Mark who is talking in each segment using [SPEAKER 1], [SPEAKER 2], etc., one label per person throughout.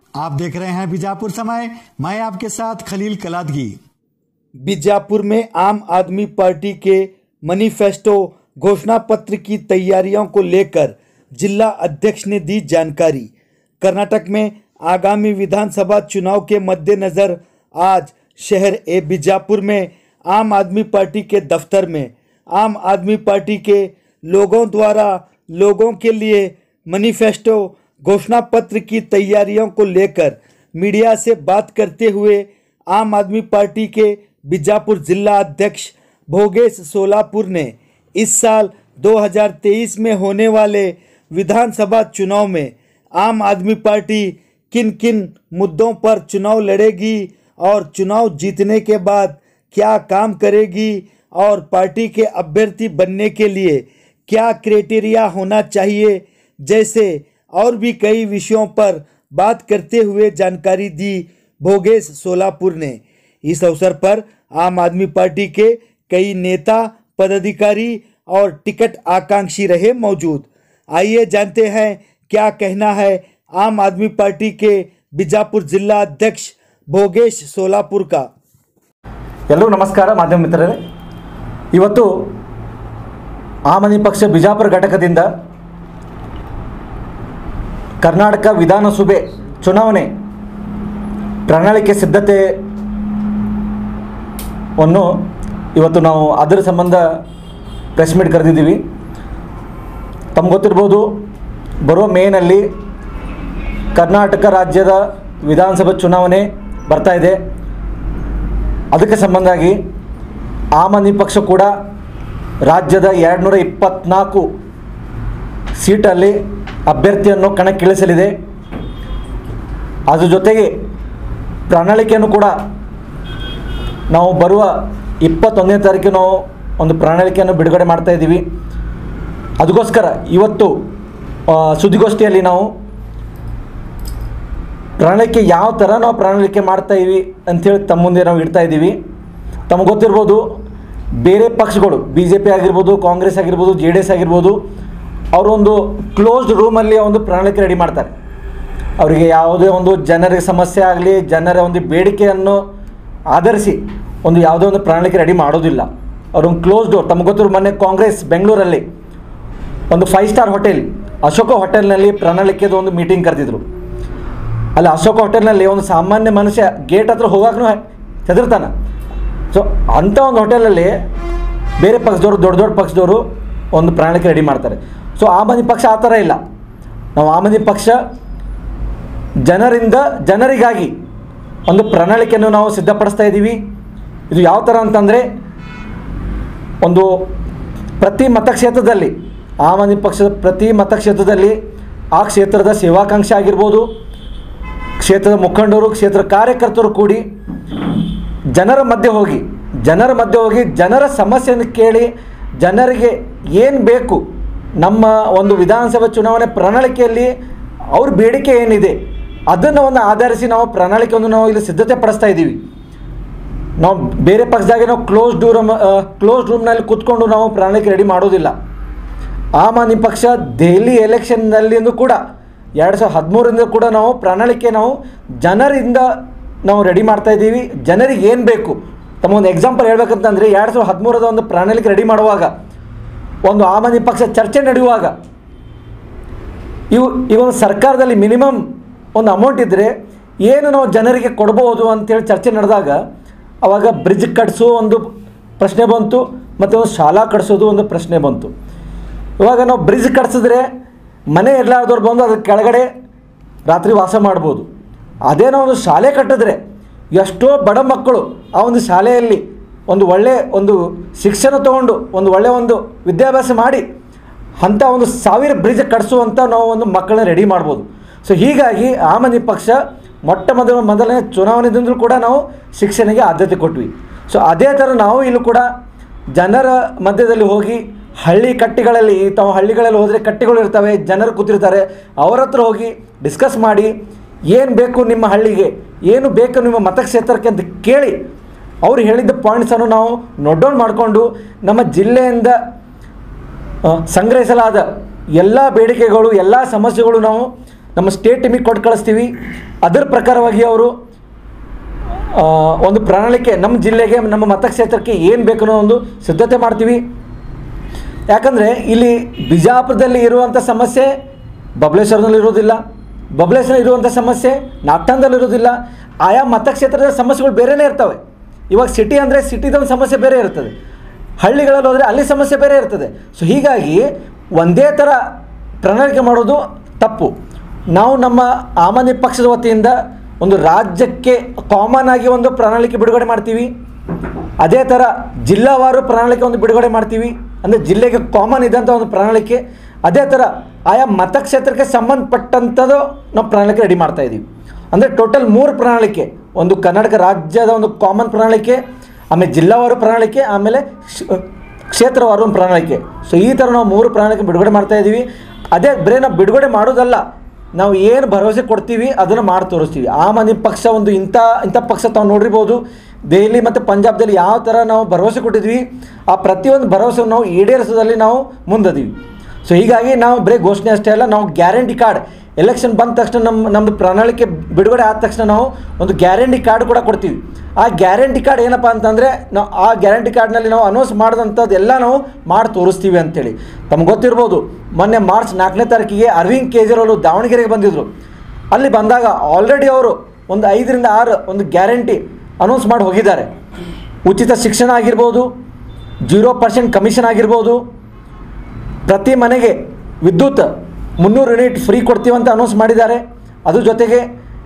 [SPEAKER 1] आप देख रहे हैं बीजापुर समय मैं आपके साथ खलील कलादगी
[SPEAKER 2] बीजापुर में आम आदमी पार्टी के मैनिफेस्टो घोषणा पत्र की तैयारियों को लेकर जिला अध्यक्ष ने दी जानकारी कर्नाटक में आगामी विधानसभा चुनाव के मद्देनज़र आज शहर ए बीजापुर में आम आदमी पार्टी के दफ्तर में आम आदमी पार्टी के लोगों द्वारा लोगों के लिए मैनिफेस्टो घोषणा पत्र की तैयारियों को लेकर मीडिया से बात करते हुए आम आदमी पार्टी के बीजापुर जिला अध्यक्ष भोगेश सोलापुर ने इस साल 2023 में होने वाले विधानसभा चुनाव में आम आदमी पार्टी किन किन मुद्दों पर चुनाव लड़ेगी और चुनाव जीतने के बाद क्या काम करेगी और पार्टी के अभ्यर्थी बनने के लिए क्या क्राइटेरिया होना चाहिए जैसे और भी कई विषयों पर बात करते हुए जानकारी दी भोगेश सोलापुर ने इस अवसर पर आम आदमी पार्टी के कई नेता पदाधिकारी और टिकट आकांक्षी रहे मौजूद आइए जानते हैं क्या कहना है आम आदमी पार्टी के बीजापुर जिला अध्यक्ष भोगेश सोलापुर का
[SPEAKER 3] ಎಲ್ಲರಿಗೂ ನಮಸ್ಕಾರ ಮಾಧ್ಯಮ ಮಿತ್ರರೇ ಇವತ್ತು ಆಮ್ ಆದ್ಮಿ ಪಕ್ಷ ಬಿಜಾಪುರ ಘಟಕದಿಂದ ಕರ್ನಾಟಕ ವಿಧಾನಸಭೆ ಚುನಾವಣೆ ಪ್ರಣಾಳಿಕೆ ಸಿದ್ಧತೆಯನ್ನು ಇವತ್ತು ನಾವು ಅದರ ಸಂಬಂಧ ಪ್ರೆಸ್ ಮೀಟ್ ಕರೆದಿದ್ದೀವಿ ತಮ್ಗೆ ಗೊತ್ತಿರ್ಬೋದು ಬರುವ ಮೇನಲ್ಲಿ ಕರ್ನಾಟಕ ರಾಜ್ಯದ ವಿಧಾನಸಭೆ ಚುನಾವಣೆ ಬರ್ತಾ ಇದೆ ಅದಕ್ಕೆ ಸಂಬಂಧಾಗಿ ಆಮ್ ಆದ್ಮಿ ಪಕ್ಷ ಕೂಡ ರಾಜ್ಯದ ಎರಡುನೂರ ಇಪ್ಪತ್ತ್ನಾಲ್ಕು ಸೀಟಲ್ಲಿ ಅಭ್ಯರ್ಥಿಯನ್ನು ಕಣಕ್ಕಿಳಿಸಲಿದೆ ಅದ್ರ ಜೊತೆಗೆ ಪ್ರಣಾಳಿಕೆಯನ್ನು ಕೂಡ ನಾವು ಬರುವ ಇಪ್ಪತ್ತೊಂದನೇ ತಾರೀಕು ನಾವು ಒಂದು ಪ್ರಣಾಳಿಕೆಯನ್ನು ಬಿಡುಗಡೆ ಮಾಡ್ತಾ ಇದ್ದೀವಿ ಅದಕ್ಕೋಸ್ಕರ ಇವತ್ತು ಆ, ಸುದ್ದಿಗೋಷ್ಠಿಯಲ್ಲಿ ನಾವು ಪ್ರಣಾಳಿಕೆ ಯಾವ ಥರ ನಾವು ಪ್ರಣಾಳಿಕೆ ಮಾಡ್ತಾ ಇವಿ ಅಂಥೇಳಿ ತಮ್ಮ ಮುಂದೆ ನಾವು ಇಡ್ತಾ ಇದ್ದೀವಿ ತಮಗೆ ಗೊತ್ತಿರ್ಬೋದು ಬೇರೆ ಪಕ್ಷಗಳು ಬಿ ಜೆ ಪಿ ಆಗಿರ್ಬೋದು ಕಾಂಗ್ರೆಸ್ ಆಗಿರ್ಬೋದು ಜೆ ಡಿ ಎಸ್ ಆಗಿರ್ಬೋದು ಅವರೊಂದು ಕ್ಲೋಸ್ಡ್ ರೂಮಲ್ಲಿ ಒಂದು ಪ್ರಣಾಳಿಕೆ ರೆಡಿ ಮಾಡ್ತಾರೆ ಅವರಿಗೆ ಯಾವುದೇ ಒಂದು ಜನರಿಗೆ ಸಮಸ್ಯೆ ಆಗಲಿ ಜನರ ಒಂದು ಬೇಡಿಕೆಯನ್ನು ಆಧರಿಸಿ ಒಂದು ಯಾವುದೇ ಒಂದು ಪ್ರಣಾಳಿಕೆ ರೆಡಿ ಮಾಡೋದಿಲ್ಲ ಅವರೊಂದು ಕ್ಲೋಸ್ ಡೋರ್ ತಮಗೆ ಗೊತ್ತಿರೋ ಮೊನ್ನೆ ಕಾಂಗ್ರೆಸ್ ಬೆಂಗಳೂರಲ್ಲಿ ಒಂದು ಫೈವ್ ಸ್ಟಾರ್ ಹೋಟೆಲ್ ಅಶೋಕ ಹೋಟೆಲ್ನಲ್ಲಿ ಪ್ರಣಾಳಿಕೆದು ಒಂದು ಮೀಟಿಂಗ್ ಕರೆದಿದ್ರು ಅಲ್ಲಿ ಅಶೋಕ ಹೋಟೆಲ್ನಲ್ಲಿ ಒಂದು ಸಾಮಾನ್ಯ ಮನುಷ್ಯ ಗೇಟ್ ಹತ್ರ ಹೋಗಾಕೂ ಹೆದರ್ತಾನೆ ಸೊ ಅಂಥ ಒಂದು ಹೋಟೆಲಲ್ಲಿ ಬೇರೆ ಪಕ್ಷದವರು ದೊಡ್ಡ ದೊಡ್ಡ ಪಕ್ಷದವರು ಒಂದು ಪ್ರಣಾಳಿಕೆ ರೆಡಿ ಮಾಡ್ತಾರೆ ಸೊ ಆಮ್ ಆದ್ಮಿ ಪಕ್ಷ ಆ ಥರ ಇಲ್ಲ ನಾವು ಆಮ್ ಆದ್ಮಿ ಪಕ್ಷ ಜನರಿಂದ ಜನರಿಗಾಗಿ ಒಂದು ಪ್ರಣಾಳಿಕೆಯನ್ನು ನಾವು ಸಿದ್ಧಪಡಿಸ್ತಾ ಇದ್ದೀವಿ ಇದು ಯಾವ ಥರ ಅಂತಂದರೆ ಒಂದು ಪ್ರತಿ ಮತಕ್ಷೇತ್ರದಲ್ಲಿ ಆಮ್ ಆದ್ಮಿ ಪಕ್ಷದ ಪ್ರತಿ ಮತಕ್ಷೇತ್ರದಲ್ಲಿ ಆ ಕ್ಷೇತ್ರದ ಸೇವಾಕಾಂಕ್ಷಿ ಆಗಿರ್ಬೋದು ಕ್ಷೇತ್ರದ ಮುಖಂಡರು ಕ್ಷೇತ್ರ ಕಾರ್ಯಕರ್ತರು ಕೂಡಿ ಜನರ ಮಧ್ಯೆ ಹೋಗಿ ಜನರ ಮಧ್ಯೆ ಹೋಗಿ ಜನರ ಸಮಸ್ಯೆಯನ್ನು ಕೇಳಿ ಜನರಿಗೆ ಏನು ಬೇಕು ನಮ್ಮ ಒಂದು ವಿಧಾನಸಭೆ ಚುನಾವಣೆ ಪ್ರಣಾಳಿಕೆಯಲ್ಲಿ ಅವ್ರ ಬೇಡಿಕೆ ಏನಿದೆ ಅದನ್ನು ಒಂದು ಆಧರಿಸಿ ನಾವು ಪ್ರಣಾಳಿಕೆಯನ್ನು ನಾವು ಇಲ್ಲಿ ಸಿದ್ಧತೆ ಪಡಿಸ್ತಾ ಇದ್ದೀವಿ ನಾವು ಬೇರೆ ಪಕ್ಷದಾಗೆ ನಾವು ಕ್ಲೋಸ್ ಡೂರಮ್ ಕ್ಲೋಸ್ ರೂಮ್ನಲ್ಲಿ ಕೂತ್ಕೊಂಡು ನಾವು ಪ್ರಣಾಳಿಕೆ ರೆಡಿ ಮಾಡೋದಿಲ್ಲ ಆಮ್ ಆದ್ಮಿ ಪಕ್ಷ ದೆಹಲಿ ಎಲೆಕ್ಷನ್ನಲ್ಲಿಂದು ಕೂಡ ಎರಡು ಸಾವಿರದ ಹದಿಮೂರರಿಂದ ಕೂಡ ನಾವು ಪ್ರಣಾಳಿಕೆ ನಾವು ಜನರಿಂದ ನಾವು ರೆಡಿ ಮಾಡ್ತಾ ಇದ್ದೀವಿ ಜನರಿಗೆ ಏನು ಬೇಕು ತಮ್ಮ ಒಂದು ಎಕ್ಸಾಂಪಲ್ ಹೇಳ್ಬೇಕಂತಂದರೆ ಎರಡು ಸಾವಿರದ ಹದಿಮೂರದ ಒಂದು ಪ್ರಣಾಳಿಕೆ ರೆಡಿ ಮಾಡುವಾಗ ಒಂದು ಆಮ್ ಆದ್ಮಿ ಪಕ್ಷ ಚರ್ಚೆ ನಡೆಯುವಾಗ ಇವು ಈ ಒಂದು ಸರ್ಕಾರದಲ್ಲಿ ಮಿನಿಮಮ್ ಒಂದು ಅಮೌಂಟ್ ಇದ್ದರೆ ಏನು ನಾವು ಜನರಿಗೆ ಕೊಡ್ಬೋದು ಅಂತೇಳಿ ಚರ್ಚೆ ನಡೆದಾಗ ಅವಾಗ ಬ್ರಿಡ್ಜ್ ಕಟ್ಸೋ ಒಂದು ಪ್ರಶ್ನೆ ಬಂತು ಮತ್ತು ಒಂದು ಶಾಲಾ ಕಟ್ಸೋದು ಒಂದು ಪ್ರಶ್ನೆ ಬಂತು ಇವಾಗ ನಾವು ಬ್ರಿಡ್ಜ್ ಕಟ್ಸಿದ್ರೆ ಮನೆ ಇರಲಾರ್ದವ್ರು ಬಂದು ಅದ್ರ ಕೆಳಗಡೆ ರಾತ್ರಿ ವಾಸ ಮಾಡ್ಬೋದು ಅದೇ ನಾವು ಒಂದು ಶಾಲೆ ಕಟ್ಟಿದ್ರೆ ಎಷ್ಟೋ ಬಡ ಮಕ್ಕಳು ಆ ಒಂದು ಶಾಲೆಯಲ್ಲಿ ಒಂದು ಒಳ್ಳೆ ಒಂದು ಶಿಕ್ಷಣ ತಗೊಂಡು ಒಂದು ಒಳ್ಳೆಯ ಒಂದು ವಿದ್ಯಾಭ್ಯಾಸ ಮಾಡಿ ಅಂಥ ಒಂದು ಸಾವಿರ ಬ್ರಿಡ್ಜ್ ಕಟ್ಸುವಂಥ ನಾವು ಒಂದು ಮಕ್ಕಳನ್ನ ರೆಡಿ ಮಾಡ್ಬೋದು ಸೊ ಹೀಗಾಗಿ ಆಮ್ ಆದ್ಮಿ ಪಕ್ಷ ಮೊಟ್ಟ ಮೊದಲ ಮೊದಲನೇ ಚುನಾವಣೆದಿಂದಲೂ ಕೂಡ ನಾವು ಶಿಕ್ಷಣಕ್ಕೆ ಆದ್ಯತೆ ಕೊಟ್ವಿ ಸೊ ಅದೇ ಥರ ನಾವು ಇಲ್ಲೂ ಕೂಡ ಜನರ ಮಧ್ಯದಲ್ಲಿ ಹೋಗಿ ಹಳ್ಳಿ ಕಟ್ಟಿಗಳಲ್ಲಿ ತಾವು ಹಳ್ಳಿಗಳಲ್ಲಿ ಹೋದರೆ ಕಟ್ಟಿಗಳು ಇರ್ತವೆ ಜನರು ಕೂತಿರ್ತಾರೆ ಅವರ ಹತ್ರ ಹೋಗಿ ಡಿಸ್ಕಸ್ ಮಾಡಿ ಏನು ಬೇಕು ನಿಮ್ಮ ಹಳ್ಳಿಗೆ ಏನು ಬೇಕು ನಿಮ್ಮ ಮತಕ್ಷೇತ್ರಕ್ಕೆ ಅಂತ ಕೇಳಿ ಅವ್ರು ಹೇಳಿದ್ದ ಪಾಯಿಂಟ್ಸನ್ನು ನಾವು ನೋಟ್ ಡೌನ್ ಮಾಡಿಕೊಂಡು ನಮ್ಮ ಜಿಲ್ಲೆಯಿಂದ ಆ, ಸಂಗ್ರಹಿಸಲಾದ ಎಲ್ಲ ಬೇಡಿಕೆಗಳು ಎಲ್ಲ ಸಮಸ್ಯೆಗಳು ನಾವು ನಮ್ಮ ಸ್ಟೇಟ್ ಟೀಮಿಗೆ ಕೊಟ್ಟು ಕಳಿಸ್ತೀವಿ ಅದರ ಪ್ರಕಾರವಾಗಿ ಅವರು ಆ, ಒಂದು ಪ್ರಣಾಳಿಕೆ ನಮ್ಮ ಜಿಲ್ಲೆಗೆ ನಮ್ಮ ಮತಕ್ಷೇತ್ರಕ್ಕೆ ಏನು ಬೇಕು ಅನ್ನೋ ಒಂದು ಸಿದ್ಧತೆ ಮಾಡ್ತೀವಿ ಯಾಕಂದರೆ ಇಲ್ಲಿ ಬಿಜಾಪುರದಲ್ಲಿ ಇರುವಂಥ ಸಮಸ್ಯೆ ಬಬಲೇಶ್ವರದಲ್ಲಿ ಇರೋದಿಲ್ಲ ಬಬಲೇಶ್ವರ ಇರುವಂಥ ಸಮಸ್ಯೆ ನಾಗ್ಟಾನ್ದಲ್ಲಿ ಇರೋದಿಲ್ಲ ಆಯಾ ಮತಕ್ಷೇತ್ರದ ಸಮಸ್ಯೆಗಳು ಬೇರೆಯೇ ಇರ್ತವೆ ಇವಾಗ ಸಿಟಿ ಅಂದರೆ ಸಿಟಿದೊಂದು ಸಮಸ್ಯೆ ಬೇರೆ ಇರ್ತದೆ ಹಳ್ಳಿಗಳಲ್ಲಿ ಹೋದರೆ ಅಲ್ಲಿ ಸಮಸ್ಯೆ ಬೇರೆ ಇರ್ತದೆ ಸೊ ಹೀಗಾಗಿ ಒಂದೇ ಥರ ಪ್ರಣಾಳಿಕೆ ಮಾಡೋದು ತಪ್ಪು ನಾವು ನಮ್ಮ ಆಮ್ ಆದ್ಮಿ ಪಕ್ಷದ ವತಿಯಿಂದ ಒಂದು ರಾಜ್ಯಕ್ಕೆ ಕಾಮನ್ ಆಗಿ ಒಂದು ಪ್ರಣಾಳಿಕೆ ಬಿಡುಗಡೆ ಮಾಡ್ತೀವಿ ಅದೇ ಥರ ಜಿಲ್ಲಾವಾರು ಪ್ರಣಾಳಿಕೆ ಒಂದು ಬಿಡುಗಡೆ ಮಾಡ್ತೀವಿ ಅಂದರೆ ಜಿಲ್ಲೆಗೆ ಕಾಮನ್ ಇದ್ದಂಥ ಒಂದು ಪ್ರಣಾಳಿಕೆ ಅದೇ ಥರ ಆಯಾ ಮತಕ್ಷೇತ್ರಕ್ಕೆ ಸಂಬಂಧಪಟ್ಟಂಥದ್ದು ನಾವು ಪ್ರಣಾಳಿಕೆ ರೆಡಿ ಮಾಡ್ತಾ ಇದ್ದೀವಿ ಅಂದರೆ ಟೋಟಲ್ ಮೂರು ಪ್ರಣಾಳಿಕೆ ಒಂದು ಕರ್ನಾಟಕ ರಾಜ್ಯದ ಒಂದು ಕಾಮನ್ ಪ್ರಣಾಳಿಕೆ ಆಮೇಲೆ ಜಿಲ್ಲಾವಾರು ಪ್ರಣಾಳಿಕೆ ಆಮೇಲೆ ಶ್- ಕ್ಷೇತ್ರವಾರು ಒಂದು ಪ್ರಣಾಳಿಕೆ ಸೊ ಈ ಥರ ನಾವು ಮೂರು ಪ್ರಣಾಳಿಕೆ ಬಿಡುಗಡೆ ಮಾಡ್ತಾ ಇದ್ದೀವಿ ಅದೇ ಬರೀ ನಾವು ಬಿಡುಗಡೆ ಮಾಡೋದಲ್ಲ ನಾವು ಏನು ಭರವಸೆ ಕೊಡ್ತೀವಿ ಅದನ್ನು ಮಾಡಿ ತೋರಿಸ್ತೀವಿ ಆಮ್ ಆದ್ಮಿ ಪಕ್ಷ ಒಂದು ಇಂಥ ಇಂಥ ಪಕ್ಷ ತಾವು ನೋಡಿರ್ಬೋದು ದೆಹಲಿ ಮತ್ತು ಪಂಜಾಬ್ದಲ್ಲಿ ಯಾವ ಥರ ನಾವು ಭರವಸೆ ಕೊಟ್ಟಿದ್ವಿ ಆ ಪ್ರತಿಯೊಂದು ಭರವಸೆ ನಾವು ಈಡೇರಿಸೋದಲ್ಲಿ ನಾವು ಮುಂದದೀವಿ ಸೊ ಹೀಗಾಗಿ ನಾವು ಬರೀ ಘೋಷಣೆ ಅಷ್ಟೇ ಅಲ್ಲ ನಾವು ಗ್ಯಾರಂಟಿ ಕಾರ್ಡ್ ಎಲೆಕ್ಷನ್ ಬಂದ ತಕ್ಷಣ ನಮ್ಮ ನಮ್ಮದು ಪ್ರಣಾಳಿಕೆ ಬಿಡುಗಡೆ ಆದ ತಕ್ಷಣ ನಾವು ಒಂದು ಗ್ಯಾರಂಟಿ ಕಾರ್ಡ್ ಕೂಡ ಕೊಡ್ತೀವಿ ಆ ಗ್ಯಾರಂಟಿ ಕಾರ್ಡ್ ಏನಪ್ಪ ಅಂತಂದರೆ ನಾವು ಆ ಗ್ಯಾರಂಟಿ ಕಾರ್ಡ್ನಲ್ಲಿ ನಾವು ಅನೌನ್ಸ್ ಮಾಡಿದಂಥದ್ದು ಎಲ್ಲ ನಾವು ಮಾಡಿ ತೋರಿಸ್ತೀವಿ ಅಂತೇಳಿ ತಮ್ಗೆ ಗೊತ್ತಿರ್ಬೋದು ಮೊನ್ನೆ ಮಾರ್ಚ್ ನಾಲ್ಕನೇ ತಾರೀಕಿಗೆ ಅರವಿಂದ್ ಕೇಜ್ರಿವಾಲ್ ದಾವಣಗೆರೆಗೆ ಬಂದಿದ್ದರು ಅಲ್ಲಿ ಬಂದಾಗ ಆಲ್ರೆಡಿ ಅವರು ಒಂದು ಐದರಿಂದ ಆರು ಒಂದು ಗ್ಯಾರಂಟಿ ಅನೌನ್ಸ್ ಮಾಡಿ ಹೋಗಿದ್ದಾರೆ ಉಚಿತ ಶಿಕ್ಷಣ ಆಗಿರ್ಬೋದು ಜೀರೋ ಪರ್ಸೆಂಟ್ ಕಮಿಷನ್ ಆಗಿರ್ಬೋದು ಪ್ರತಿ ಮನೆಗೆ ವಿದ್ಯುತ್ ಮುನ್ನೂರು ಯೂನಿಟ್ ಫ್ರೀ ಕೊಡ್ತೀವಂತ ಅನೌನ್ಸ್ ಮಾಡಿದ್ದಾರೆ ಅದ್ರ ಜೊತೆಗೆ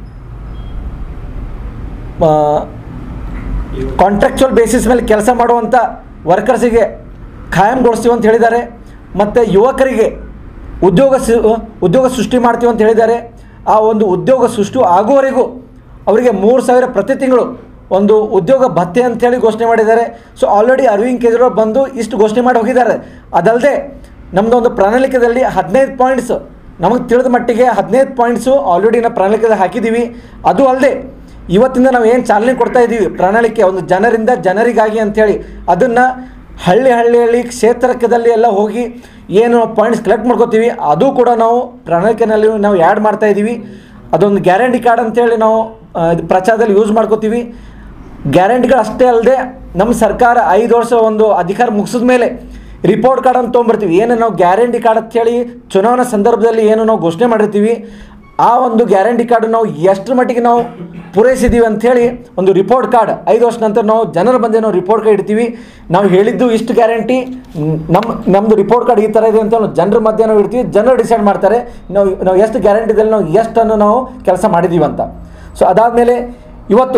[SPEAKER 3] ಕಾಂಟ್ರಾಕ್ಚುವಲ್ ಬೇಸಿಸ್ ಮೇಲೆ ಕೆಲಸ ಮಾಡುವಂಥ ವರ್ಕರ್ಸಿಗೆ ಖಾಯಂಗೊಳಿಸ್ತೀವಿ ಅಂತ ಹೇಳಿದ್ದಾರೆ ಮತ್ತು ಯುವಕರಿಗೆ ಉದ್ಯೋಗ ಸೃ ಉದ್ಯೋಗ ಸೃಷ್ಟಿ ಮಾಡ್ತೀವಿ ಅಂತ ಹೇಳಿದ್ದಾರೆ ಆ ಒಂದು ಉದ್ಯೋಗ ಸೃಷ್ಟಿ ಆಗುವವರೆಗೂ ಅವರಿಗೆ ಮೂರು ಸಾವಿರ ಪ್ರತಿ ತಿಂಗಳು ಒಂದು ಉದ್ಯೋಗ ಭತ್ಯೆ ಅಂತೇಳಿ ಘೋಷಣೆ ಮಾಡಿದ್ದಾರೆ ಸೊ ಆಲ್ರೆಡಿ ಅರವಿಂದ್ ಕೇಜ್ರಿವಾಲ್ ಬಂದು ಇಷ್ಟು ಘೋಷಣೆ ಮಾಡಿ ಹೋಗಿದ್ದಾರೆ ಅದಲ್ಲದೆ ನಮ್ಮದು ಒಂದು ಪ್ರಣಾಳಿಕೆಯಲ್ಲಿ ಹದಿನೈದು ಪಾಯಿಂಟ್ಸ್ ನಮಗೆ ತಿಳಿದ ಮಟ್ಟಿಗೆ ಹದಿನೈದು ಪಾಯಿಂಟ್ಸು ಆಲ್ರೆಡಿ ನಾವು ಪ್ರಣಾಳಿಕೆದಲ್ಲಿ ಹಾಕಿದ್ದೀವಿ ಅದು ಅಲ್ಲದೆ ಇವತ್ತಿಂದ ನಾವು ಏನು ಚಾಲನೆ ಕೊಡ್ತಾ ಇದ್ದೀವಿ ಪ್ರಣಾಳಿಕೆ ಒಂದು ಜನರಿಂದ ಜನರಿಗಾಗಿ ಅಂಥೇಳಿ ಅದನ್ನು ಹಳ್ಳಿ ಹಳ್ಳಿಯಲ್ಲಿ ಕ್ಷೇತ್ರದಲ್ಲಿ ಎಲ್ಲ ಹೋಗಿ ಏನು ಪಾಯಿಂಟ್ಸ್ ಕಲೆಕ್ಟ್ ಮಾಡ್ಕೋತೀವಿ ಅದು ಕೂಡ ನಾವು ಪ್ರಣಾಳಿಕೆನಲ್ಲಿ ನಾವು ಆ್ಯಡ್ ಮಾಡ್ತಾ ಇದ್ದೀವಿ ಅದೊಂದು ಗ್ಯಾರಂಟಿ ಕಾರ್ಡ್ ಅಂತೇಳಿ ನಾವು ಆ, ಇದು ಪ್ರಚಾರದಲ್ಲಿ ಯೂಸ್ ಮಾಡ್ಕೋತೀವಿ ಗ್ಯಾರಂಟಿಗಳು ಅಷ್ಟೇ ಅಲ್ಲದೆ ನಮ್ಮ ಸರ್ಕಾರ ಐದು ವರ್ಷ ಒಂದು ಅಧಿಕಾರ ಮುಗಿಸಿದ ಮೇಲೆ ರಿಪೋರ್ಟ್ ಕಾರ್ಡ್ ಅಂತ ತೊಗೊಂಬರ್ತೀವಿ ಏನು ನಾವು ಗ್ಯಾರಂಟಿ ಕಾರ್ಡ್ ಅಂತ ಹೇಳಿ ಚುನಾವಣಾ ಸಂದರ್ಭದಲ್ಲಿ ಏನು ನಾವು ಘೋಷಣೆ ಮಾಡಿರ್ತೀವಿ ಆ ಒಂದು ಗ್ಯಾರಂಟಿ ಕಾರ್ಡ್ ನಾವು ಎಷ್ಟರ ಮಟ್ಟಿಗೆ ನಾವು ಪೂರೈಸಿದ್ದೀವಿ ಅಂಥೇಳಿ ಒಂದು ರಿಪೋರ್ಟ್ ಕಾರ್ಡ್ ಐದು ವರ್ಷ ನಂತರ ನಾವು ಜನರ ಬಂದೆ ನಾವು ರಿಪೋರ್ಟ್ ಕಾರ್ಡ್ ಇಡ್ತೀವಿ ನಾವು ಹೇಳಿದ್ದು ಇಷ್ಟು ಗ್ಯಾರಂಟಿ ನಮ್ಮ ನಮ್ಮದು ರಿಪೋರ್ಟ್ ಕಾರ್ಡ್ ಈ ಥರ ಇದೆ ಅಂತ ನಾವು ಜನರ ಮಧ್ಯೆ ನಾವು ಇಡ್ತೀವಿ ಜನರು ಡಿಸೈಡ್ ಮಾಡ್ತಾರೆ ನಾವು ನಾವು ಎಷ್ಟು ಗ್ಯಾರಂಟಿದಲ್ಲಿ ನಾವು ಎಷ್ಟನ್ನು ನಾವು ಕೆಲಸ ಮಾಡಿದ್ದೀವಿ ಅಂತ ಸೊ ಅದಾದಮೇಲೆ ಇವತ್ತು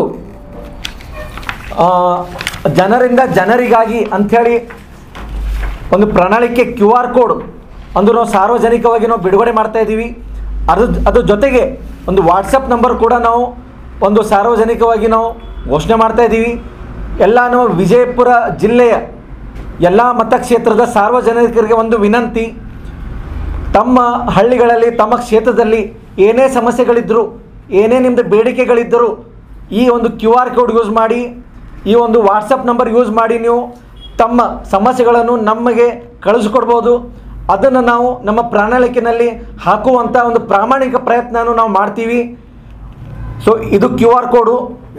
[SPEAKER 3] ಆ, ಜನರಿಂದ ಜನರಿಗಾಗಿ ಅಂಥೇಳಿ ಒಂದು ಪ್ರಣಾಳಿಕೆ ಕ್ಯೂ ಆರ್ ಕೋಡ್ ಅಂದು ನಾವು ಸಾರ್ವಜನಿಕವಾಗಿ ನಾವು ಬಿಡುಗಡೆ ಮಾಡ್ತಾ ಇದ್ದೀವಿ ಅದ್ರ ಅದ್ರ ಜೊತೆಗೆ ಒಂದು ವಾಟ್ಸಪ್ ನಂಬರ್ ಕೂಡ ನಾವು ಒಂದು ಸಾರ್ವಜನಿಕವಾಗಿ ನಾವು ಘೋಷಣೆ ಮಾಡ್ತಾ ಇದ್ದೀವಿ ಎಲ್ಲ ನಾವು ವಿಜಯಪುರ ಜಿಲ್ಲೆಯ ಎಲ್ಲ ಮತಕ್ಷೇತ್ರದ ಸಾರ್ವಜನಿಕರಿಗೆ ಒಂದು ವಿನಂತಿ ತಮ್ಮ ಹಳ್ಳಿಗಳಲ್ಲಿ ತಮ್ಮ ಕ್ಷೇತ್ರದಲ್ಲಿ ಏನೇ ಸಮಸ್ಯೆಗಳಿದ್ದರೂ ಏನೇ ನಿಮ್ಮದು ಬೇಡಿಕೆಗಳಿದ್ದರೂ ಈ ಒಂದು ಕ್ಯೂ ಆರ್ ಕೋಡ್ ಯೂಸ್ ಮಾಡಿ ಈ ಒಂದು ವಾಟ್ಸಪ್ ನಂಬರ್ ಯೂಸ್ ಮಾಡಿ ನೀವು ತಮ್ಮ ಸಮಸ್ಯೆಗಳನ್ನು ನಮಗೆ ಕಳಿಸ್ಕೊಡ್ಬೋದು ಅದನ್ನು ನಾವು ನಮ್ಮ ಪ್ರಣಾಳಿಕೆಯಲ್ಲಿ ಹಾಕುವಂಥ ಒಂದು ಪ್ರಾಮಾಣಿಕ ಪ್ರಯತ್ನನೂ ನಾವು ಮಾಡ್ತೀವಿ ಸೊ ಇದು Q R code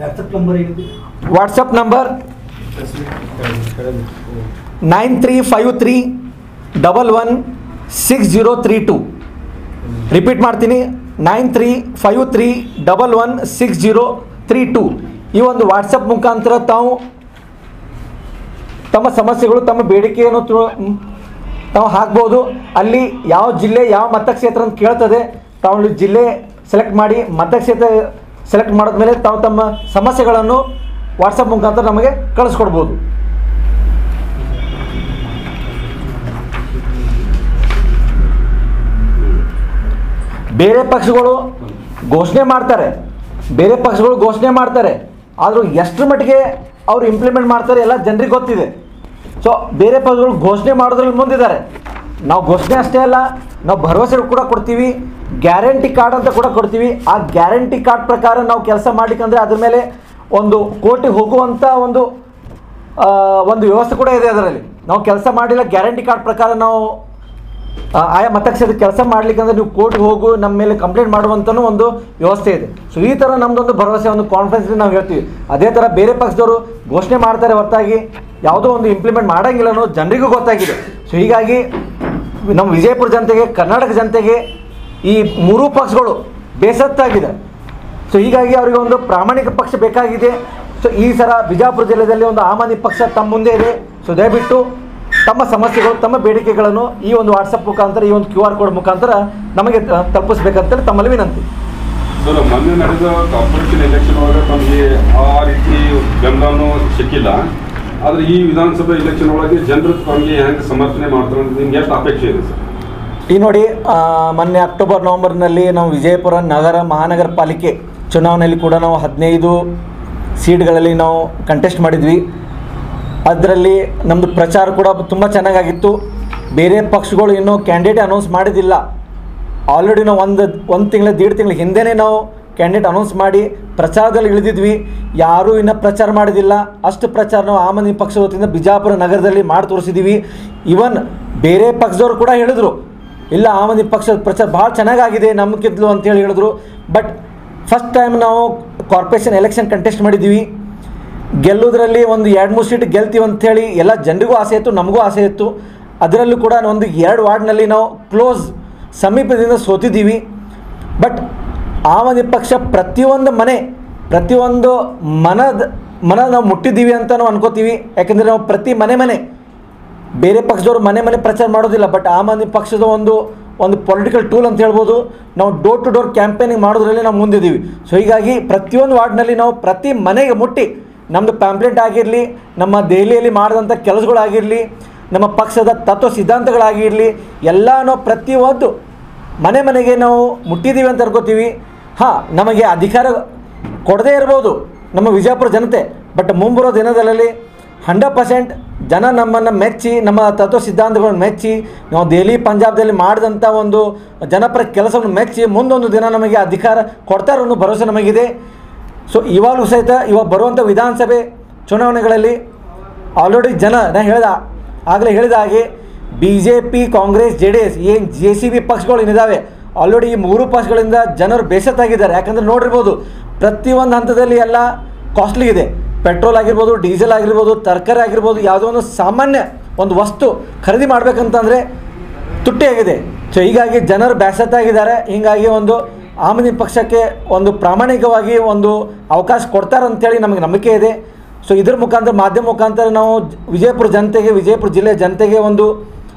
[SPEAKER 3] WhatsApp number nine three five three double one six zero three two repeat ಮಾಡ್ತೀನಿ nine three five three double one six zero three two ಈ ಒಂದು ವಾಟ್ಸಪ್ ಮುಖಾಂತರ ತಾವು ತಮ್ಮ ಸಮಸ್ಯೆಗಳು ತಮ್ಮ ಬೇಡಿಕೆಯನ್ನು ತು- ಮ್, ತಾವು ಹಾಕ್ಬೋದು ಅಲ್ಲಿ ಯಾವ ಜಿಲ್ಲೆ ಯಾವ ಮತಕ್ಷೇತ್ರ ಅಂತ ಕೇಳ್ತದೆ ತಾವು ಅಲ್ಲಿ ಜಿಲ್ಲೆ ಸೆಲೆಕ್ಟ್ ಮಾಡಿ ಮತಕ್ಷೇತ್ರ ಸೆಲೆಕ್ಟ್ ಮಾಡಿದ್ಮೇಲೆ ತಾವು ತಮ್ಮ ಸಮಸ್ಯೆಗಳನ್ನು ವಾಟ್ಸಪ್ ಮುಖಾಂತರ ನಮಗೆ ಕಳಿಸ್ಕೊಡ್ಬೋದು ಬೇರೆ ಪಕ್ಷಗಳು ಘೋಷಣೆ ಮಾಡ್ತಾರೆ ಬೇರೆ ಪಕ್ಷಗಳು ಘೋಷಣೆ ಮಾಡ್ತಾರೆ ಆದರೂ ಎಷ್ಟರ ಮಟ್ಟಿಗೆ ಅವರು ಇಂಪ್ಲಿಮೆಂಟ್ ಮಾಡ್ತಾರೆ ಎಲ್ಲ ಜನರಿಗೆ ಗೊತ್ತಿದೆ ಸೊ ಬೇರೆ ಪಕ್ಷಗಳು ಘೋಷಣೆ ಮಾಡೋದ್ರಲ್ಲಿ ಮುಂದಿದ್ದಾರೆ ನಾವು ಘೋಷಣೆ ಅಷ್ಟೇ ಅಲ್ಲ ನಾವು ಭರವಸೆ ಕೂಡ ಕೊಡ್ತೀವಿ ಗ್ಯಾರಂಟಿ ಕಾರ್ಡ್ ಅಂತ ಕೂಡ ಕೊಡ್ತೀವಿ ಆ ಗ್ಯಾರಂಟಿ ಕಾರ್ಡ್ ಪ್ರಕಾರ ನಾವು ಕೆಲಸ ಮಾಡಲಿಕ್ಕಂದ್ರೆ ಅದ್ರ ಮೇಲೆ ಒಂದು ಕೋಟಿ ಹೋಗುವಂಥ ಒಂದು ಆ, ಒಂದು ವ್ಯವಸ್ಥೆ ಕೂಡ ಇದೆ ಅದರಲ್ಲಿ ನಾವು ಕೆಲಸ ಮಾಡಿಲ್ಲ ಗ್ಯಾರಂಟಿ ಕಾರ್ಡ್ ಪ್ರಕಾರ ನಾವು ಆ, ಆಯಾ ಮತಕ್ಷೇತ್ರ ಕೆಲಸ ಮಾಡ್ಲಿಕ್ಕೆ ಅಂದ್ರೆ ನೀವು ಕೋರ್ಟ್ಗೆ ಹೋಗು ನಮ್ಮ ಮೇಲೆ ಕಂಪ್ಲೇಂಟ್ ಮಾಡುವಂತನೂ ಒಂದು ವ್ಯವಸ್ಥೆ ಇದೆ ಸೊ ಈ ಥರ ನಮ್ದೊಂದು ಭರವಸೆ ಒಂದು ಕಾನ್ಫಿಡೆನ್ಸ್ ನಾವು ಹೇಳ್ತೀವಿ ಅದೇ ಥರ ಬೇರೆ ಪಕ್ಷದವರು ಘೋಷಣೆ ಮಾಡ್ತಾರೆ ಹೊರತಾಗಿ ಯಾವುದೋ ಒಂದು ಇಂಪ್ಲಿಮೆಂಟ್ ಮಾಡಂಗಿಲ್ಲ ಅನ್ನೋದು ಜನರಿಗೂ ಗೊತ್ತಾಗಿದೆ ಸೊ ಹೀಗಾಗಿ ನಮ್ಮ ವಿಜಯಪುರ ಜನತೆಗೆ ಕರ್ನಾಟಕ ಜನತೆಗೆ ಈ ಮೂರೂ ಪಕ್ಷಗಳು ಬೇಸತ್ತಾಗಿದೆ ಸೊ ಹೀಗಾಗಿ ಅವರಿಗೆ ಒಂದು ಪ್ರಾಮಾಣಿಕ ಪಕ್ಷ ಬೇಕಾಗಿದೆ ಸೊ ಈ ಸಲ ಬಿಜಾಪುರ ಜಿಲ್ಲೆಯಲ್ಲಿ ಒಂದು ಆಮ್ ಆದ್ಮಿ ಪಕ್ಷ ತಮ್ಮ ಮುಂದೆ ಇದೆ ಸೊ ದಯವಿಟ್ಟು ತಮ್ಮ ಸಮಸ್ಯೆಗಳು ತಮ್ಮ ಬೇಡಿಕೆಗಳನ್ನು ಈ ಒಂದು ವಾಟ್ಸಪ್ ಮುಖಾಂತರ ಈ ಒಂದು ಕ್ಯೂ ಆರ್ ಕೋಡ್ ಮುಖಾಂತರ ನಮಗೆ ತ- ತಲುಪಿಸ್ಬೇಕಂತೇಳಿ ತಮ್ಮಲ್ಲಿ ವಿನಂತಿ
[SPEAKER 4] ಸರ್ ಮೊನ್ನೆ ನಡೆದ ಕಾರ್ಪೊರೇಷನ್ ಎಲೆಕ್ಷನ್ ಒಳಗೆ ತಮಗೆ ಆ ರೀತಿ ಬೆಂಬಲನೂ ಸಿಕ್ಕಿಲ್ಲ ಆದ್ರೆ ಈ ವಿಧಾನಸಭಾ ಎಲೆಕ್ಷನ್ ಒಳಗೆ ಜನರು ತಮಗೆ ಹೆಂಗೆ ಸಮರ್ಥನೆ ಮಾಡ್ತಾರೆ ಅಂತ ನಿಮ್ಗೆ ಎಷ್ಟು ಅಪೇಕ್ಷೆ ಇದೆ ಸರ್
[SPEAKER 3] ಈ ನೋಡಿ ಆ, ಮೊನ್ನೆ ಅಕ್ಟೋಬರ್ ನವಂಬರ್ನಲ್ಲಿ ನಾವು ವಿಜಯಪುರ ನಗರ ಮಹಾನಗರ ಪಾಲಿಕೆ ಚುನಾವಣೆಯಲ್ಲಿ ಕೂಡ ನಾವು ಹದಿನೈದು ಸೀಟ್ಗಳಲ್ಲಿ ನಾವು ಕಂಟೆಸ್ಟ್ ಮಾಡಿದ್ವಿ ಅದರಲ್ಲಿ ನಮ್ಮದು ಪ್ರಚಾರ ಕೂಡ ತುಂಬ ಚೆನ್ನಾಗಾಗಿತ್ತು ಬೇರೆ ಪಕ್ಷಗಳು ಇನ್ನೂ ಕ್ಯಾಂಡಿಡೇಟ್ ಅನೌನ್ಸ್ ಮಾಡಿದಿಲ್ಲ ಆಲ್ರೆಡಿ ನಾವು ಒಂದು ಒಂದು ತಿಂಗಳ ದೀಡ್ ತಿಂಗಳ ಹಿಂದೆನೇ ನಾವು ಕ್ಯಾಂಡಿಡೇಟ್ ಅನೌನ್ಸ್ ಮಾಡಿ ಪ್ರಚಾರದಲ್ಲಿ ಇಳಿದಿದ್ವಿ ಯಾರೂ ಇನ್ನೂ ಪ್ರಚಾರ ಮಾಡಿದಿಲ್ಲ ಅಷ್ಟು ಪ್ರಚಾರ ನಾವು ಆಮ್ ಆದ್ಮಿ ಪಕ್ಷದ ವತಿಯಿಂದ ಬಿಜಾಪುರ ನಗರದಲ್ಲಿ ಮಾಡಿ ತೋರಿಸಿದ್ದೀವಿ ಇವನ್ ಬೇರೆ ಪಕ್ಷದವ್ರು ಕೂಡ ಹೇಳಿದರು ಇಲ್ಲ ಆಮ್ ಆದ್ಮಿ ಪಕ್ಷದ ಪ್ರಚಾರ ಭಾಳ ಚೆನ್ನಾಗಾಗಿದೆ ನಮ್ಗಿದ್ಲು ಅಂತೇಳಿ ಹೇಳಿದ್ರು ಬಟ್ ಫಸ್ಟ್ ಟೈಮ್ ನಾವು ಕಾರ್ಪೊರೇಷನ್ ಎಲೆಕ್ಷನ್ ಕಂಟೆಸ್ಟ್ ಮಾಡಿದ್ದೀವಿ ಗೆಲ್ಲೋದ್ರಲ್ಲಿ ಒಂದು ಎರಡು ಮೂರು ಸೀಟ್ ಗೆಲ್ತೀವಿ ಅಂಥೇಳಿ ಎಲ್ಲ ಜನರಿಗೂ ಆಸೆ ಇತ್ತು ನಮಗೂ ಆಸೆ ಇತ್ತು ಅದರಲ್ಲೂ ಕೂಡ ಒಂದು ಎರಡು ವಾರ್ಡ್ನಲ್ಲಿ ನಾವು ಕ್ಲೋಸ್ ಸಮೀಪದಿಂದ ಸೋತಿದ್ದೀವಿ ಬಟ್ ಆಮ್ ಆದ್ಮಿ ಪಕ್ಷ ಪ್ರತಿಯೊಂದು ಮನೆ ಪ್ರತಿಯೊಂದು ಮನದ ಮನ ನಾವು ಮುಟ್ಟಿದ್ದೀವಿ ಅಂತ ನಾವು ಅನ್ಕೋತೀವಿ ಯಾಕೆಂದರೆ ನಾವು ಪ್ರತಿ ಮನೆ ಮನೆ ಬೇರೆ ಪಕ್ಷದವ್ರು ಮನೆ ಮನೆ ಪ್ರಚಾರ ಮಾಡೋದಿಲ್ಲ ಬಟ್ ಆಮ್ ಆದ್ಮಿ ಪಕ್ಷದ ಒಂದು ಒಂದು ಪೊಲಿಟಿಕಲ್ ಟೂಲ್ ಅಂತ ಹೇಳ್ಬೋದು ನಾವು ಡೋರ್ ಟು ಡೋರ್ ಕ್ಯಾಂಪೇನಿಂಗ್ ಮಾಡೋದ್ರಲ್ಲಿ ನಾವು ಮುಂದಿದ್ದೀವಿ ಸೊ ಹೀಗಾಗಿ ಪ್ರತಿಯೊಂದು ವಾರ್ಡ್ನಲ್ಲಿ ನಾವು ಪ್ರತಿ ಮನೆಗೆ ಮುಟ್ಟಿ ನಮ್ಮದು ಪ್ಯಾಂಪ್ಲೆಟ್ ಆಗಿರಲಿ ನಮ್ಮ ದೆಹಲಿಯಲ್ಲಿ ಮಾಡಿದಂಥ ಕೆಲಸಗಳಾಗಿರಲಿ ನಮ್ಮ ಪಕ್ಷದ ತತ್ವ ಸಿದ್ಧಾಂತಗಳಾಗಿರಲಿ ಎಲ್ಲ ನಾವು ಪ್ರತಿಯೊಂದು ಮನೆ ಮನೆಗೆ ನಾವು ಮುಟ್ಟಿದ್ದೀವಿ ಅಂತ ಅನ್ಕೋತೀವಿ ಹಾಂ ನಮಗೆ ಅಧಿಕಾರ ಕೊಡದೇ ಇರ್ಬೋದು ನಮ್ಮ ವಿಜಯಪುರ ಜನತೆ ಬಟ್ ಮುಂಬರೋ ದಿನದಲ್ಲಿ ಹಂಡ್ರೆಡ್ ಪರ್ಸೆಂಟ್ ಜನ ನಮ್ಮನ್ನು ಮೆಚ್ಚಿ ನಮ್ಮ ತತ್ವ ಸಿದ್ಧಾಂತಗಳನ್ನು ಮೆಚ್ಚಿ ನಾವು ದೆಹಲಿ ಪಂಜಾಬ್ದಲ್ಲಿ ಮಾಡಿದಂಥ ಒಂದು ಜನಪರ ಕೆಲಸವನ್ನು ಮೆಚ್ಚಿ ಮುಂದೊಂದು ದಿನ ನಮಗೆ ಅಧಿಕಾರ ಕೊಡ್ತಾರೆ ಅನ್ನೋ ಭರವಸೆ ನಮಗಿದೆ ಸೊ ಇವಾಗಲೂ ಸಹಿತ ಇವಾಗ ಬರುವಂಥ ವಿಧಾನಸಭೆ ಚುನಾವಣೆಗಳಲ್ಲಿ ಆಲ್ರೆಡಿ ಜನ ನಾ ಹೇಳ್ದ ಆಗಲೇ ಹೇಳಿದ ಹಾಗೆ B J P Congress J D S ಏನು ಜೆ ಸಿ ಬಿ ಪಕ್ಷಗಳು ಏನಿದ್ದಾವೆ ಆಲ್ರೆಡಿ ಈ ಮೂರು ಪಕ್ಷಗಳಿಂದ ಜನರು ಬೇಸತ್ತಾಗಿದ್ದಾರೆ ಯಾಕಂದರೆ ನೋಡಿರ್ಬೋದು ಪ್ರತಿಯೊಂದು ಹಂತದಲ್ಲಿ ಎಲ್ಲ ಕಾಸ್ಟ್ಲಿ ಇದೆ ಪೆಟ್ರೋಲ್ ಆಗಿರ್ಬೋದು ಡೀಸೆಲ್ ಆಗಿರ್ಬೋದು ತರಕಾರಿ ಆಗಿರ್ಬೋದು ಯಾವುದೋ ಒಂದು ಸಾಮಾನ್ಯ ಒಂದು ವಸ್ತು ಖರೀದಿ ಮಾಡಬೇಕಂತಂದರೆ ತುಟ್ಟಿಯಾಗಿದೆ ಸೊ ಹೀಗಾಗಿ ಜನರು ಬೇಸತ್ತಾಗಿದ್ದಾರೆ ಹೀಗಾಗಿ ಒಂದು ಆಮ್ ಆದ್ಮಿ ಪಕ್ಷಕ್ಕೆ ಒಂದು ಪ್ರಾಮಾಣಿಕವಾಗಿ ಒಂದು ಅವಕಾಶ ಕೊಡ್ತಾರೆ ಅಂತೇಳಿ ನಮಗೆ ನಂಬಿಕೆ ಇದೆ ಸೊ ಇದ್ರ ಮುಖಾಂತರ ಮಾಧ್ಯಮ ಮುಖಾಂತರ ನಾವು ಜ- ವಿಜಯಪುರ ಜನತೆಗೆ ವಿಜಯಪುರ ಜಿಲ್ಲೆಯ ಜನತೆಗೆ ಒಂದು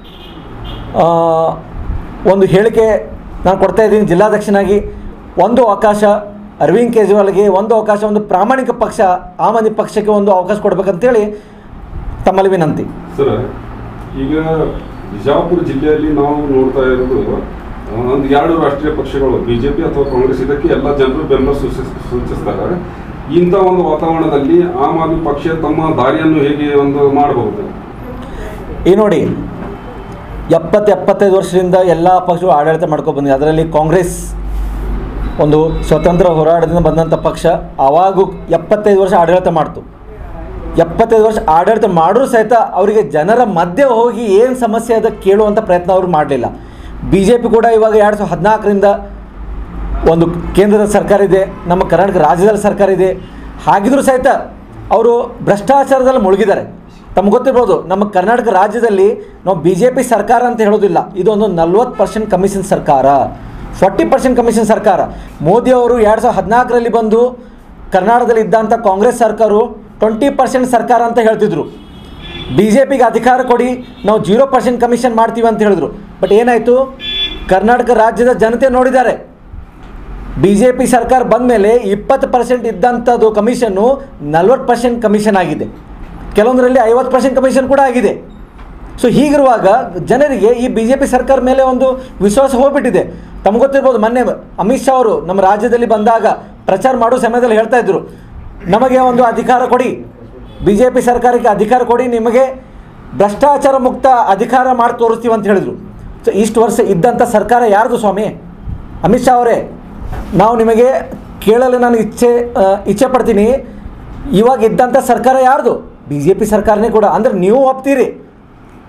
[SPEAKER 3] ಆ, ಒಂದು ಹೇಳಿಕೆ ನಾನು ಕೊಡ್ತಾ ಇದ್ದೀನಿ ಜಿಲ್ಲಾಧ್ಯಕ್ಷನಾಗಿ ಒಂದು ಅವಕಾಶ ಅರವಿಂದ್ ಕೇಜ್ರಿವಾಲ್ಗೆ ಒಂದು ಅವಕಾಶ ಒಂದು ಪ್ರಾಮಾಣಿಕ ಪಕ್ಷ ಆಮ್ ಆದ್ಮಿ ಪಕ್ಷಕ್ಕೆ ಒಂದು ಅವಕಾಶ ಕೊಡ್ಬೇಕಂತೇಳಿ ತಮ್ಮಲ್ಲಿ ವಿನಂತಿ
[SPEAKER 4] ಸರ್ ಈಗ ಬಿಜಾಪುರ ಜಿಲ್ಲೆಯಲ್ಲಿ ನಾವು ನೋಡ್ತಾ ಇರೋದು ಒಂದು ಎರಡು ರಾಷ್ಟ್ರೀಯ ಪಕ್ಷಗಳು ಬಿಜೆಪಿ ಅಥವಾ ಕಾಂಗ್ರೆಸ್ ಇದಕ್ಕೆ ಎಲ್ಲ ಜನರು ಬೆಂಬಲ ಸೂಚಿಸ್ ಸೂಚಿಸ್ತಾರೆ ಇಂಥ ಒಂದು ವಾತಾವರಣದಲ್ಲಿ ಆಮ್ ಆದ್ಮಿ ಪಕ್ಷ ತಮ್ಮ ದಾರಿಯನ್ನು ಹೇಗೆ ಒಂದು ಮಾಡಬಹುದು
[SPEAKER 3] ಈ ನೋಡಿ ಎಪ್ಪತ್ತು ಎಪ್ಪತ್ತೈದು ವರ್ಷದಿಂದ ಎಲ್ಲ ಪಕ್ಷಗಳು ಆಡಳಿತ ಮಾಡ್ಕೊಂಡು ಬಂದಿದೆ ಅದರಲ್ಲಿ ಕಾಂಗ್ರೆಸ್ ಒಂದು ಸ್ವತಂತ್ರ ಹೋರಾಟದಿಂದ ಬಂದಂಥ ಪಕ್ಷ ಆವಾಗೂ ಎಪ್ಪತ್ತೈದು ವರ್ಷ ಆಡಳಿತ ಮಾಡ್ತು ಎಪ್ಪತ್ತೈದು ವರ್ಷ ಆಡಳಿತ ಮಾಡಿದ್ರು ಸಹಿತ ಅವರಿಗೆ ಜನರ ಮಧ್ಯೆ ಹೋಗಿ ಏನು ಸಮಸ್ಯೆ ಅದ ಕೇಳುವಂಥ ಪ್ರಯತ್ನ ಅವರು ಮಾಡಲಿಲ್ಲ ಬಿ ಜೆ ಪಿ ಕೂಡ ಇವಾಗ ಎರಡು ಸಾವಿರದ ಹದಿನಾಲ್ಕರಿಂದ ಒಂದು ಕೇಂದ್ರದ ಸರ್ಕಾರ ಇದೆ ನಮ್ಮ ಕರ್ನಾಟಕ ರಾಜ್ಯದಲ್ಲಿ ಸರ್ಕಾರ ಇದೆ ಹಾಗಿದ್ರೂ ಸಹಿತ ಅವರು ಭ್ರಷ್ಟಾಚಾರದಲ್ಲಿ ಮುಳುಗಿದ್ದಾರೆ ತಮ್ಗೆ ಗೊತ್ತಿರ್ಬೋದು ನಮ್ಮ ಕರ್ನಾಟಕ ರಾಜ್ಯದಲ್ಲಿ ನಾವು ಬಿ ಜೆ ಪಿ ಸರ್ಕಾರ ಅಂತ ಹೇಳೋದಿಲ್ಲ ಇದೊಂದು ನಲ್ವತ್ತು ಪರ್ಸೆಂಟ್ ಕಮಿಷನ್ ಸರ್ಕಾರ ಫಾರ್ಟಿ ಪರ್ಸೆಂಟ್ ಕಮಿಷನ್ ಸರ್ಕಾರ ಮೋದಿ ಅವರು ಎರಡು ಸಾವಿರದ ಹದಿನಾಲ್ಕರಲ್ಲಿ ಬಂದು ಕರ್ನಾಟಕದಲ್ಲಿ ಇದ್ದಂಥ ಕಾಂಗ್ರೆಸ್ ಸರ್ಕಾರವು ಟ್ವೆಂಟಿ ಪರ್ಸೆಂಟ್ ಸರ್ಕಾರ ಅಂತ ಹೇಳ್ತಿದ್ರು ಬಿ ಜೆ ಪಿಗೆ ಅಧಿಕಾರ ಕೊಡಿ ನಾವು ಜೀರೋ ಪರ್ಸೆಂಟ್ ಕಮಿಷನ್ ಮಾಡ್ತೀವಿ ಅಂತ ಹೇಳಿದ್ರು ಬಟ್ ಏನಾಯಿತು ಕರ್ನಾಟಕ ರಾಜ್ಯದ ಜನತೆ ನೋಡಿದ್ದಾರೆ ಬಿ ಜೆ ಪಿ ಸರ್ಕಾರ ಬಂದ ಮೇಲೆ ಇಪ್ಪತ್ತು ಪರ್ಸೆಂಟ್ ಇದ್ದಂಥದ್ದು ಕಮಿಷನ್ನು ನಲ್ವತ್ತು ಪರ್ಸೆಂಟ್ ಕಮಿಷನ್ ಆಗಿದೆ ಕೆಲವೊಂದರಲ್ಲಿ ಐವತ್ತು ಪರ್ಸೆಂಟ್ ಕಮಿಷನ್ ಕೂಡ ಆಗಿದೆ ಸೊ ಹೀಗಿರುವಾಗ ಜನರಿಗೆ ಈ ಬಿ ಜೆ ಪಿ ಸರ್ಕಾರ ಮೇಲೆ ಒಂದು ವಿಶ್ವಾಸ ಹೋಗ್ಬಿಟ್ಟಿದೆ ತಮ್ಗೆ ಗೊತ್ತಿರ್ಬೋದು ಮೊನ್ನೆ ಅಮಿತ್ ಶಾ ಅವರು ನಮ್ಮ ರಾಜ್ಯದಲ್ಲಿ ಬಂದಾಗ ಪ್ರಚಾರ ಮಾಡೋ ಸಮಯದಲ್ಲಿ ಹೇಳ್ತಾ ಇದ್ರು ನಮಗೆ ಒಂದು ಅಧಿಕಾರ ಕೊಡಿ ಬಿ ಜೆ ಪಿ ಸರ್ಕಾರಕ್ಕೆ ಅಧಿಕಾರ ಕೊಡಿ ನಿಮಗೆ ಭ್ರಷ್ಟಾಚಾರ ಮುಕ್ತ ಅಧಿಕಾರ ಮಾಡಿ ತೋರಿಸ್ತೀವಿ ಅಂತ ಹೇಳಿದರು ಸೊ ಇಷ್ಟು ವರ್ಷ ಇದ್ದಂಥ ಸರ್ಕಾರ ಯಾರ್ದು ಸ್ವಾಮಿ ಅಮಿತ್ ಶಾ ಅವರೇ ನಾವು ನಿಮಗೆ ಕೇಳಲು ನಾನು ಇಚ್ಛೆ ಆ, ಇಚ್ಛೆ ಪಡ್ತೀನಿ ಇವಾಗ ಇದ್ದಂಥ ಸರ್ಕಾರ ಯಾರ್ದು ಬಿ ಜೆ ಪಿ ಸರ್ಕಾರನೇ ಕೂಡ ಅಂದರೆ ನೀವು ಒಪ್ತೀರಿ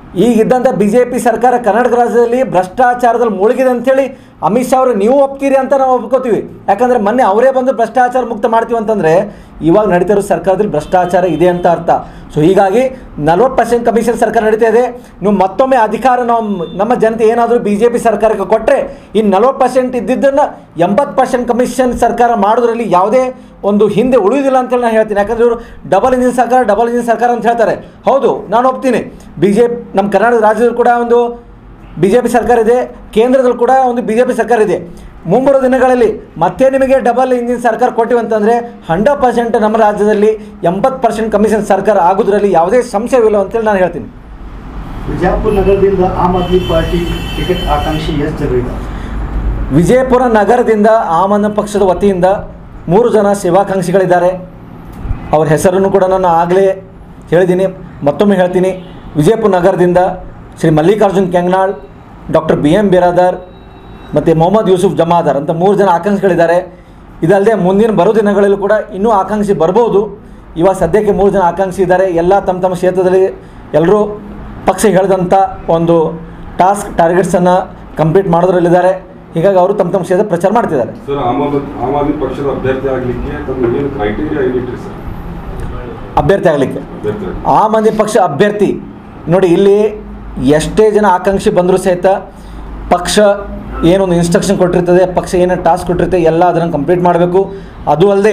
[SPEAKER 3] ಈಗಿದ್ದಂಥ ಬಿ ಜೆ ಪಿ ಸರ್ಕಾರ ಕರ್ನಾಟಕ ರಾಜ್ಯದಲ್ಲಿ ಭ್ರಷ್ಟಾಚಾರದಲ್ಲಿ ಮುಳುಗಿದೆ ಅಂತೇಳಿ ಅಮಿತ್ ಶಾ ಅವರು ನೀವು ಒಪ್ತೀರಿ ಅಂತ ನಾವು ಒಪ್ಕೋತೀವಿ ಯಾಕಂದರೆ ಮೊನ್ನೆ ಅವರೇ ಬಂದು ಭ್ರಷ್ಟಾಚಾರ ಮುಕ್ತ ಮಾಡ್ತೀವಿ ಅಂತಂದರೆ ಇವಾಗ ನಡೀತಿರೋ ಸರ್ಕಾರದಲ್ಲಿ ಭ್ರಷ್ಟಾಚಾರ ಇದೆ ಅಂತ ಅರ್ಥ ಸೊ ಹೀಗಾಗಿ ನಲ್ವತ್ತು ಪರ್ಸೆಂಟ್ ಕಮಿಷನ್ ಸರ್ಕಾರ ನಡೀತಾ ಇದೆ ನೀವು ಮತ್ತೊಮ್ಮೆ ಅಧಿಕಾರ ನಾವು ನಮ್ಮ ಜನತೆ ಏನಾದರೂ ಬಿ ಜೆ ಪಿ ಸರ್ಕಾರಕ್ಕೆ ಕೊಟ್ಟರೆ ಇನ್ನು ನಲ್ವತ್ತು ಪರ್ಸೆಂಟ್ ಇದ್ದಿದ್ದನ್ನು ಎಂಬತ್ತು ಪರ್ಸೆಂಟ್ ಕಮಿಷನ್ ಸರ್ಕಾರ ಮಾಡೋದ್ರಲ್ಲಿ ಯಾವುದೇ ಒಂದು ಹಿಂದೆ ಉಳಿಯುವುದಿಲ್ಲ ಅಂತೇಳಿ ನಾನು ಹೇಳ್ತೀನಿ ಯಾಕಂದರೆ ಇವರು ಡಬಲ್ ಇಂಜಿನ್ ಸರ್ಕಾರ ಡಬಲ್ ಇಂಜಿನ್ ಸರ್ಕಾರ ಅಂತ ಹೇಳ್ತಾರೆ ಹೌದು ನಾನು ಒಪ್ತೀನಿ ಬಿ ಜೆ ನಮ್ಮ ಕರ್ನಾಟಕ ರಾಜ್ಯದಲ್ಲಿ ಕೂಡ ಒಂದು ಬಿ ಜೆ ಪಿ ಸರ್ಕಾರ ಇದೆ ಕೇಂದ್ರದಲ್ಲಿ ಕೂಡ ಒಂದು ಬಿ ಜೆ ಪಿ ಸರ್ಕಾರ ಇದೆ ಮುಂಬರುವ ದಿನಗಳಲ್ಲಿ ಮತ್ತೆ ನಿಮಗೆ ಡಬಲ್ ಇಂಜಿನ್ ಸರ್ಕಾರ ಕೊಟ್ಟಿವಿ ಅಂತಂದರೆ ಹಂಡ್ರೆಡ್ ಪರ್ಸೆಂಟ್ ನಮ್ಮ ರಾಜ್ಯದಲ್ಲಿ ಎಂಬತ್ತು ಪರ್ಸೆಂಟ್ ಕಮಿಷನ್ ಸರ್ಕಾರ ಆಗೋದ್ರಲ್ಲಿ ಯಾವುದೇ ಸಂಶಯವಿಲ್ಲ ಅಂತೇಳಿ ನಾನು ಹೇಳ್ತೀನಿ
[SPEAKER 1] ವಿಜಯಪುರ ನಗರದಿಂದ ಆಮ್ ಆದ್ಮಿ ಪಾರ್ಟಿ ಟಿಕೆಟ್ ಆಕಾಂಕ್ಷಿ ಎಸ್ ಜನ ಇದ್ದಾರೆ
[SPEAKER 3] ವಿಜಯಪುರ ನಗರದಿಂದ ಆಮ್ ಆದ್ಮಿ ಪಕ್ಷದ ವತಿಯಿಂದ ಮೂರು ಜನ ಸೇವಾಕಾಂಕ್ಷಿಗಳಿದ್ದಾರೆ ಅವ್ರ ಹೆಸರನ್ನು ಕೂಡ ನಾನು ಆಗಲೇ ಹೇಳಿದ್ದೀನಿ ಮತ್ತೊಮ್ಮೆ ಹೇಳ್ತೀನಿ ವಿಜಯಪುರ ನಗರದಿಂದ Shri Mallikarjun Kenganal doctor B M Biradar ಮತ್ತು ಮೊಹಮ್ಮದ್ ಯೂಸುಫ್ ಜಮಾದಾರ್ ಅಂತ ಮೂರು ಜನ ಆಕಾಂಕ್ಷಿಗಳಿದ್ದಾರೆ ಇದಲ್ಲದೆ ಮುಂದಿನ ಬರೋ ದಿನಗಳಲ್ಲೂ ಕೂಡ ಇನ್ನೂ ಆಕಾಂಕ್ಷಿ ಬರ್ಬೋದು ಇವಾಗ ಸದ್ಯಕ್ಕೆ ಮೂರು ಜನ ಆಕಾಂಕ್ಷಿ ಇದ್ದಾರೆ ಎಲ್ಲ ತಮ್ಮ ತಮ್ಮ ಕ್ಷೇತ್ರದಲ್ಲಿ ಎಲ್ಲರೂ ಪಕ್ಷ ಹೇಳಿದಂಥ ಒಂದು ಟಾಸ್ಕ್ ಟಾರ್ಗೆಟ್ಸನ್ನು ಕಂಪ್ಲೀಟ್ ಮಾಡೋದ್ರಲ್ಲಿದ್ದಾರೆ ಹೀಗಾಗಿ ಅವರು ತಮ್ಮ ತಮ್ಮ ಕ್ಷೇತ್ರ ಪ್ರಚಾರ ಮಾಡ್ತಿದ್ದಾರೆ
[SPEAKER 4] ಸರ್ ಆಮ್ ಆದ್ಮಿ ಆಮ್ ಆದ್ಮಿ ಪಕ್ಷದ ಅಭ್ಯರ್ಥಿ ಆಗಲಿಕ್ಕೆ ತಮ್ಮ ಏನು ಕ್ರೈಟೀರಿಯಾ ಏನಿಟ್ರಿ ಸರ್
[SPEAKER 3] ಅಭ್ಯರ್ಥಿ ಆಗಲಿಕ್ಕೆ
[SPEAKER 4] ಅಭ್ಯರ್ಥಿ ಆಗ್ಲಿಕ್ಕೆ?
[SPEAKER 3] ಆ ಮಂದಿ ಪಕ್ಷ ಅಭ್ಯರ್ಥಿ ನೋಡಿ ಇಲ್ಲಿ ಎಷ್ಟೇ ಜನ ಆಕಾಂಕ್ಷಿ ಬಂದರೂ ಸಹಿತ ಪಕ್ಷ ಏನೊಂದು ಇನ್ಸ್ಟ್ರಕ್ಷನ್ ಕೊಟ್ಟಿರ್ತದೆ ಪಕ್ಷ ಏನೋ ಟಾಸ್ಕ್ ಕೊಟ್ಟಿರ್ತದೆ ಎಲ್ಲ ಅದನ್ನು ಕಂಪ್ಲೀಟ್ ಮಾಡಬೇಕು ಅದು ಅಲ್ಲದೆ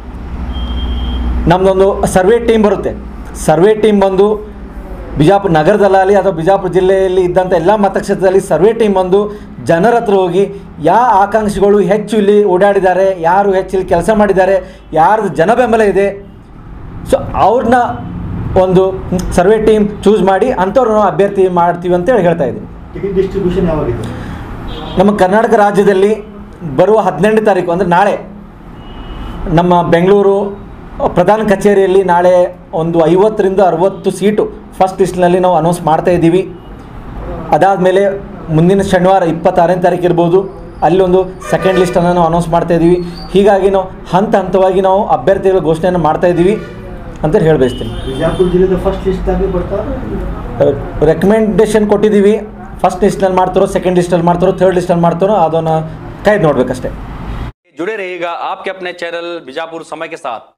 [SPEAKER 3] ನಮ್ಮದೊಂದು ಸರ್ವೆ ಟೀಮ್ ಬರುತ್ತೆ ಸರ್ವೆ ಟೀಮ್ ಬಂದು ಬಿಜಾಪುರ ನಗರದಲ್ಲಾಗಲಿ ಅಥವಾ ಬಿಜಾಪುರ ಜಿಲ್ಲೆಯಲ್ಲಿ ಇದ್ದಂಥ ಎಲ್ಲ ಮತಕ್ಷೇತ್ರದಲ್ಲಿ ಸರ್ವೆ ಟೀಮ್ ಬಂದು ಜನರ ಹತ್ರ ಹೋಗಿ ಯಾವ ಆಕಾಂಕ್ಷಿಗಳು ಹೆಚ್ಚು ಇಲ್ಲಿ ಓಡಾಡಿದ್ದಾರೆ ಯಾರು ಹೆಚ್ಚು ಇಲ್ಲಿ ಕೆಲಸ ಮಾಡಿದ್ದಾರೆ ಯಾರ್ದು ಜನ ಬೆಂಬಲ ಇದೆ ಸೊ ಅವ್ರನ್ನ ಒಂದು ಸರ್ವೆ ಟೀಮ್ ಚೂಸ್ ಮಾಡಿ ಅಂಥವ್ರು ನಾವು ಅಭ್ಯರ್ಥಿ ಮಾಡ್ತೀವಿ ಅಂತೇಳಿ ಹೇಳ್ತಾ ಇದ್ದೀನಿ
[SPEAKER 1] ಟಿಕೆಟ್ ಡಿಸ್ಟ್ರಿಬ್ಯೂಷನ್ ಯಾವಾಗಿದೆ
[SPEAKER 3] ನಮ್ಮ ಕರ್ನಾಟಕ ರಾಜ್ಯದಲ್ಲಿ ಬರುವ ಹದಿನೆಂಟು ತಾರೀಕು ಅಂದರೆ ನಾಳೆ ನಮ್ಮ ಬೆಂಗಳೂರು ಪ್ರಧಾನ ಕಚೇರಿಯಲ್ಲಿ ನಾಳೆ ಒಂದು ಐವತ್ತರಿಂದ ಅರುವತ್ತು ಸೀಟು ಫಸ್ಟ್ ಲಿಸ್ಟ್ನಲ್ಲಿ ನಾವು ಅನೌನ್ಸ್ ಮಾಡ್ತಾ ಇದ್ದೀವಿ ಅದಾದಮೇಲೆ ಮುಂದಿನ ಶನಿವಾರ ಇಪ್ಪತ್ತಾರನೇ ತಾರೀಕು ಇರ್ಬೋದು ಅಲ್ಲಿ ಒಂದು ಸೆಕೆಂಡ್ ಲಿಸ್ಟನ್ನು ನಾವು ಅನೌನ್ಸ್ ಮಾಡ್ತಾ ಇದ್ದೀವಿ ಹೀಗಾಗಿ ನಾವು ಹಂತ ಹಂತವಾಗಿ ನಾವು ಅಭ್ಯರ್ಥಿಗಳ ಘೋಷಣೆಯನ್ನು ಮಾಡ್ತಾ ಇದ್ದೀವಿ ಅಂತ ಹೇಳಿ ಬಯಸ್ತೀನಿ
[SPEAKER 1] ಬಿಜಾಪುರ ಜಿಲ್ಲೆದ ಫಸ್ಟ್ ಲಿಸ್ಟ್ ಆಗಿ ಬರ್ತಾರೆ
[SPEAKER 3] ರೆಕಮೆಂಡೇಶನ್ ಕೊಟ್ಟಿದ್ದೀವಿ ಫಸ್ಟ್ ಲಿಸ್ಟ್ನಲ್ಲಿ ಮಾಡ್ತಾರೋ ಸೆಕೆಂಡ್ ಲಿಸ್ಟಲ್ಲಿ ಮಾಡ್ತಾರೋ ಥರ್ಡ್ ಲಿಸ್ಟಲ್ಲಿ ಮಾಡ್ತಾರೋ ಅದನ್ನು ಕಾಯ್ದು ನೋಡ್ಬೇಕಷ್ಟೇ
[SPEAKER 5] जुड़े रहिएगा आपके अपने चैनल बीजापुर समय के साथ